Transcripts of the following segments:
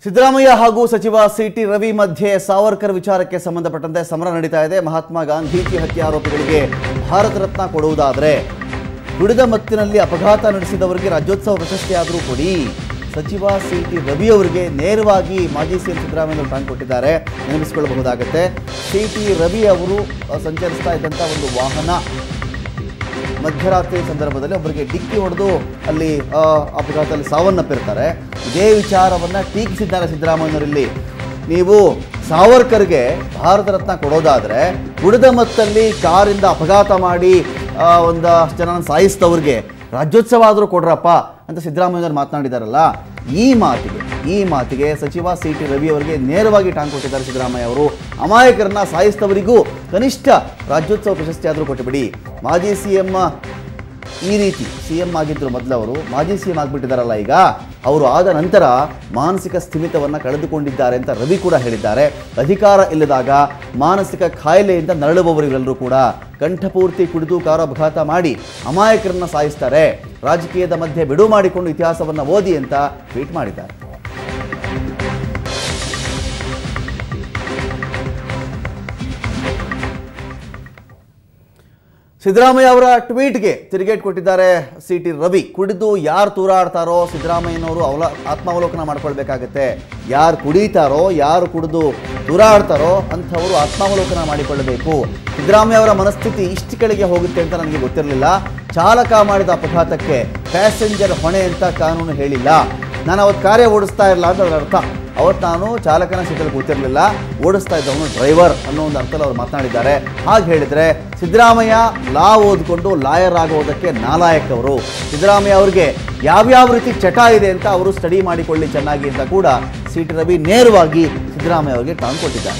ಸಿದ್ದರಾಮಯ್ಯ ಹಾಗೂ ಸಚಿವ ಸಿಟಿ ರವಿ ಮಧ್ಯೆ ಸಾವರ್ಕರ್ ವಿಚಾರಕ್ಕೆ ಸಂಬಂಧಪಟ್ಟಂತೆ ಸಮರ ನಡೀತಾ ಇದೆ ಮಹಾತ್ಮ ಗಾಂಧೀಜಿ ಹತ್ಯೆ ಆರೋಪಿಗಳಿಗೆ ಭಾರತ ರತ್ನ ಕೊಡುವುದಾದರೆ ದುಡಿದ ಮತ್ತಿನಲ್ಲಿ ಅಪಘಾತ ನಡೆಸಿದವರಿಗೆ ರಾಜ್ಯೋತ್ಸವ ಪ್ರಶಸ್ತಿ ಆದರೂ ಕೊಡಿ ಸಚಿವ ಸಿ ಟಿ ರವಿ ಅವರಿಗೆ ನೇರವಾಗಿ ಮಾಜಿ ಸಿಎಂ ಸಿದ್ದರಾಮಯ್ಯ ಟಾಂಗ್ ಕೊಟ್ಟಿದ್ದಾರೆ ನೆನಪಿಸಿಕೊಳ್ಳಬಹುದಾಗುತ್ತೆ ಸಿ ಟಿ ರವಿ ಅವರು ಅ, ಸಂಚರಿಸ್ತಾ ಇದ್ದಂಥ ಒಂದು ವಾಹನ ಮಧ್ಯರಾತ್ರಿ ಸಂದರ್ಭದಲ್ಲಿ ಒಬ್ಬರಿಗೆ ಡಿಕ್ಕಿ ಹೊಡೆದು ಅಲ್ಲಿ ಆ, ಅಪಘಾತದಲ್ಲಿ ಸಾವನ್ನಪ್ಪಿರ್ತಾರೆ ಇದೇ ವಿಚಾರವನ್ನು ಟೀಕಿಸಿದ್ದಾರೆ ಸಿದ್ದರಾಮಯ್ಯನವರಲ್ಲಿ ನೀವು ಸಾವರ್ಕರ್ಗೆ ಭಾರತ ರತ್ನ ಕೊಡೋದಾದರೆ ಉಳಿದ ಮತ್ತಲ್ಲಿ ಕಾರಿಂದ ಅಪಘಾತ ಮಾಡಿ ಆ, ಒಂದಷ್ಟು ಜನ ಸಾಯಿಸಿದವ್ರಿಗೆ ರಾಜ್ಯೋತ್ಸವ ಆದರೂ ಕೊಡ್ರಪ್ಪ ಅಂತ ಸಿದ್ದರಾಮಯ್ಯನವರು ಮಾತನಾಡಿದಾರಲ್ಲ ಈ ಮಾತಿಗೆ ಈ ಮಾತಿಗೆ ಸಚಿವ ಸಿ ಟಿ ರವಿ ಅವರಿಗೆ ನೇರವಾಗಿ ಟಾಂಗ್ ಕೊಟ್ಟಿದ್ದಾರೆ ಸಿದ್ದರಾಮಯ್ಯ ಅವರು ಅಮಾಯಕರನ್ನ ಸಾಯಿಸಿದವರಿಗೂ ಕನಿಷ್ಠ ರಾಜ್ಯೋತ್ಸವ ಪ್ರಶಸ್ತಿ ಆದರೂ ಕೊಟ್ಟುಬಿಡಿ ಮಾಜಿ ಸಿ ಎಂ ಈ ರೀತಿ ಸಿ ಎಂ ಆಗಿದ್ದರು ಮೊದಲು ಅವರು ಮಾಜಿ ಸಿ ಎಂ ಆಗಿಬಿಟ್ಟಿದ್ದಾರಲ್ಲ ಈಗ ಅವರು ಆದ ನಂತರ ಮಾನಸಿಕ ಸ್ಥಿಮಿತವನ್ನು ಕಳೆದುಕೊಂಡಿದ್ದಾರೆ ಅಂತ ರವಿ ಕೂಡ ಹೇಳಿದ್ದಾರೆ ಅಧಿಕಾರ ಇಲ್ಲದಾಗ ಮಾನಸಿಕ ಕಾಯಿಲೆಯಿಂದ ನರಳುವವರು ಇವರೆಲ್ಲರೂ ಕೂಡ ಕಂಠಪೂರ್ತಿ ಕುಡಿದು ಕಾರು ಅಪಘಾತ ಮಾಡಿ ಅಮಾಯಕರನ್ನ ಸಾಯಿಸ್ತಾರೆ ರಾಜಕೀಯದ ಮಧ್ಯೆ ಬಿಡುವು ಮಾಡಿಕೊಂಡು ಇತಿಹಾಸವನ್ನು ಓದಿ ಅಂತ ಟ್ವೀಟ್ ಮಾಡಿದ್ದಾರೆ ಸಿದ್ದರಾಮಯ್ಯ ಅವರ ಟ್ವೀಟ್ಗೆ ತಿರುಗೇಟ್ ಕೊಟ್ಟಿದ್ದಾರೆ ಸಿ ಟಿ ರವಿ ಕುಡಿದು ಯಾರು ತೂರಾಡ್ತಾರೋ ಸಿದ್ದರಾಮಯ್ಯನವರು ಅವಲ ಆತ್ಮಾವಲೋಕನ ಮಾಡ್ಕೊಳ್ಬೇಕಾಗತ್ತೆ ಯಾರು ಕುಡಿತಾರೋ ಯಾರು ಕುಡಿದು ತೂರಾಡ್ತಾರೋ ಅಂಥವರು ಆತ್ಮಾವಲೋಕನ ಮಾಡಿಕೊಳ್ಳಬೇಕು ಸಿದ್ದರಾಮಯ್ಯ ಅವರ ಮನಸ್ಥಿತಿ ಇಷ್ಟು ಕೆಳಗೆ ಹೋಗುತ್ತೆ ಅಂತ ನನಗೆ ಗೊತ್ತಿರಲಿಲ್ಲ ಚಾಲಕ ಮಾಡಿದ ಅಪಘಾತಕ್ಕೆ ಪ್ಯಾಸೆಂಜರ್ ಹೊಣೆ ಅಂತ ಕಾನೂನು ಹೇಳಿಲ್ಲ ನಾನು ಅವತ್ತು ಕಾರ್ಯ ಓಡಿಸ್ತಾ ಇರಲ್ಲ ಅಂತ ಅದರ ಅರ್ಥ ಅವತ್ತು ನಾನು ಚಾಲಕನ ಸೀಟಲ್ಲಿ ಕೂತಿರಲಿಲ್ಲ ಓಡಿಸ್ತಾ ಇದ್ದವನು ಡ್ರೈವರ್ ಅನ್ನೋ ಒಂದು ಅರ್ಥದಲ್ಲಿ ಅವರು ಮಾತನಾಡಿದ್ದಾರೆ ಹಾಗೆ ಹೇಳಿದರೆ ಸಿದ್ದರಾಮಯ್ಯ ಲಾ ಓದ್ಕೊಂಡು ಲಾಯರ್ ಆಗೋದಕ್ಕೆ ನಾಲಾಯಕ್ ಅವರು ಸಿದ್ದರಾಮಯ್ಯ ಅವರಿಗೆ ಯಾವ್ಯಾವ ರೀತಿ ಚಟ ಇದೆ ಅಂತ ಅವರು ಸ್ಟಡಿ ಮಾಡಿಕೊಳ್ಳಿ ಚೆನ್ನಾಗಿ ಅಂತ ಕೂಡ ಸಿ ಟಿ ರವಿ ನೇರವಾಗಿ ಸಿದ್ದರಾಮಯ್ಯ ಅವರಿಗೆ ಟಾಂಗ್ ಕೊಟ್ಟಿದ್ದಾರೆ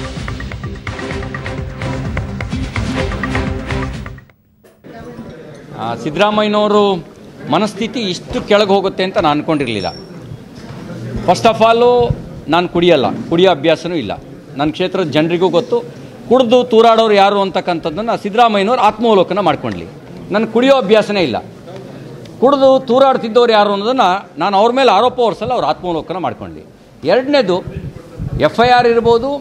ಆ, ಸಿದ್ದರಾಮಯ್ಯನವರು ಮನಸ್ಥಿತಿ ಇಷ್ಟು ಕೆಳಗೆ ಹೋಗುತ್ತೆ ಅಂತ ನಾನು ಅಂದ್ಕೊಂಡಿರಲಿಲ್ಲ ಫಸ್ಟ್ ಆಫ್ ಆಲು ನಾನು ಕುಡಿಯಲ್ಲ ಕುಡಿಯೋ ಅಭ್ಯಾಸನೂ ಇಲ್ಲ ನನ್ನ ಕ್ಷೇತ್ರದ ಜನರಿಗೂ ಗೊತ್ತು ಕುಡಿದು ತೂರಾಡೋರು ಯಾರು ಅಂತಕ್ಕಂಥದ್ದನ್ನು ಸಿದ್ದರಾಮಯ್ಯನವ್ರು ಆತ್ಮಾವಲೋಕನ ಮಾಡ್ಕೊಳ್ಳಿ ನನ್ನ ಕುಡಿಯೋ ಅಭ್ಯಾಸನೇ ಇಲ್ಲ ಕುಡಿದು ತೂರಾಡ್ತಿದ್ದವ್ರು ಯಾರು ಅನ್ನೋದನ್ನು ನಾನು ಅವ್ರ ಮೇಲೆ ಆರೋಪ ಹೊರಿಸಲ್ಲ ಅವ್ರು ಆತ್ಮಾವಲೋಕನ ಮಾಡ್ಕೊಳ್ಳಿ ಎರಡನೇದು ಎಫ್ ಐ ಆರ್ ಇರ್ಬೋದು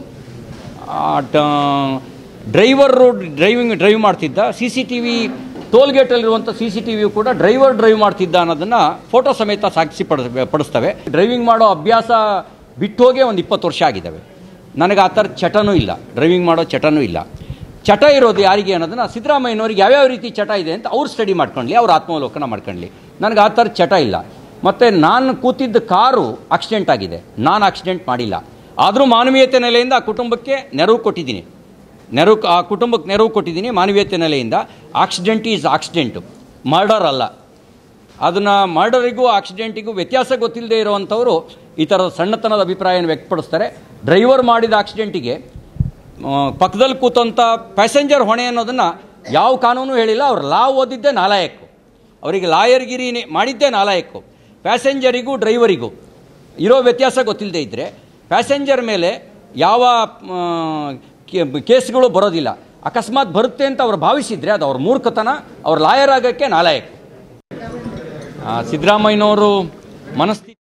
ಡ್ರೈವರು ಡ್ರೈವಿಂಗ್ ಡ್ರೈವ್ ಮಾಡ್ತಿದ್ದ ಸಿ ಸಿ ಟಿ ವಿ ಟೋಲ್ಗೇಟಲ್ಲಿರುವಂಥ ಸಿ ಸಿ ಟಿ ವಿ ಕೂಡ ಡ್ರೈವರ್ ಡ್ರೈವ್ ಮಾಡ್ತಿದ್ದ ಅನ್ನೋದನ್ನು ಫೋಟೋ ಸಮೇತ ಸಾಕ್ಷಿ ಪಡ ಪಡಿಸ್ತವೆ ಡ್ರೈವಿಂಗ್ ಮಾಡೋ ಅಭ್ಯಾಸ ಬಿಟ್ಟೋಗೇ ಒಂದು ಇಪ್ಪತ್ತು ವರ್ಷ ಆಗಿದ್ದಾವೆ ನನಗೆ ಆ ಥರ ಚಟನೂ ಇಲ್ಲ ಡ್ರೈವಿಂಗ್ ಮಾಡೋ ಚಟನೂ ಇಲ್ಲ ಚಟ ಇರೋದು ಯಾರಿಗೆ ಅನ್ನೋದನ್ನು ಸಿದ್ದರಾಮಯ್ಯನವ್ರಿಗೆ ಯಾವ್ಯಾವ ರೀತಿ ಚಟ ಇದೆ ಅಂತ ಅವ್ರು ಸ್ಟಡಿ ಮಾಡ್ಕೊಳ್ಳಿ ಅವ್ರು ಆತ್ಮಾವಲೋಕನ ಮಾಡ್ಕೊಳ್ಳಿ ನನಗೆ ಆ ಥರ ಚಟ ಇಲ್ಲ ಮತ್ತು ನಾನು ಕೂತಿದ್ದ ಕಾರು ಆಕ್ಸಿಡೆಂಟ್ ಆಗಿದೆ ನಾನು ಆಕ್ಸಿಡೆಂಟ್ ಮಾಡಿಲ್ಲ ಆದರೂ ಮಾನವೀಯತೆ ನೆಲೆಯಿಂದ ಆ ಕುಟುಂಬಕ್ಕೆ ನೆರವು ಕೊಟ್ಟಿದ್ದೀನಿ ನೆರವು ಆ ಕುಟುಂಬಕ್ಕೆ ನೆರವು ಕೊಟ್ಟಿದ್ದೀನಿ ಮಾನವೀಯತೆ ನೆಲೆಯಿಂದ ಆಕ್ಸಿಡೆಂಟ್ ಈಸ್ ಆಕ್ಸಿಡೆಂಟು ಮರ್ಡರ್ ಅಲ್ಲ ಅದನ್ನು ಮರ್ಡರಿಗೂ ಆಕ್ಸಿಡೆಂಟಿಗೂ ವ್ಯತ್ಯಾಸ ಗೊತ್ತಿಲ್ಲದೆ ಇರುವಂಥವರು ಈ ಥರದ ಸಣ್ಣತನದ ಅಭಿಪ್ರಾಯನ ವ್ಯಕ್ತಪಡಿಸ್ತಾರೆ ಡ್ರೈವರ್ ಮಾಡಿದ ಆಕ್ಸಿಡೆಂಟಿಗೆ ಪಕ್ಕದಲ್ಲಿ ಕೂತಂಥ ಪ್ಯಾಸೆಂಜರ್ ಹೊಣೆ ಅನ್ನೋದನ್ನು ಯಾವ ಕಾನೂನು ಹೇಳಿಲ್ಲ ಅವ್ರು ಲಾ ಓದಿದ್ದೇ ನಾಲಾಯಕ್ಕು ಅವರಿಗೆ ಲಾಯರ್ಗಿರಿ ಮಾಡಿದ್ದೇ ನಾಲಾಯಕ್ಕು ಪ್ಯಾಸೆಂಜರಿಗೂ ಡ್ರೈವರಿಗೂ ಇರೋ ವ್ಯತ್ಯಾಸ ಗೊತ್ತಿಲ್ಲದೆ ಇದ್ದರೆ ಪ್ಯಾಸೆಂಜರ್ ಮೇಲೆ ಯಾವ ಆ, ಕೇ- ಕೇಸ್ಗಳು ಬರೋದಿಲ್ಲ ಅಕಸ್ಮಾತ್ ಬರುತ್ತೆ ಅಂತ ಅವ್ರು ಭಾವಿಸಿದರೆ ಅದು ಅವ್ರ ಮೂರ್ಖತನ ಅವ್ರ ಲಾಯರ್ ಆಗೋಕ್ಕೆ ನಾಲಾಯಕ್ ಆ, ಸಿದ್ದರಾಮಯ್ಯನವರು ಮನಸ್ಥಿತಿ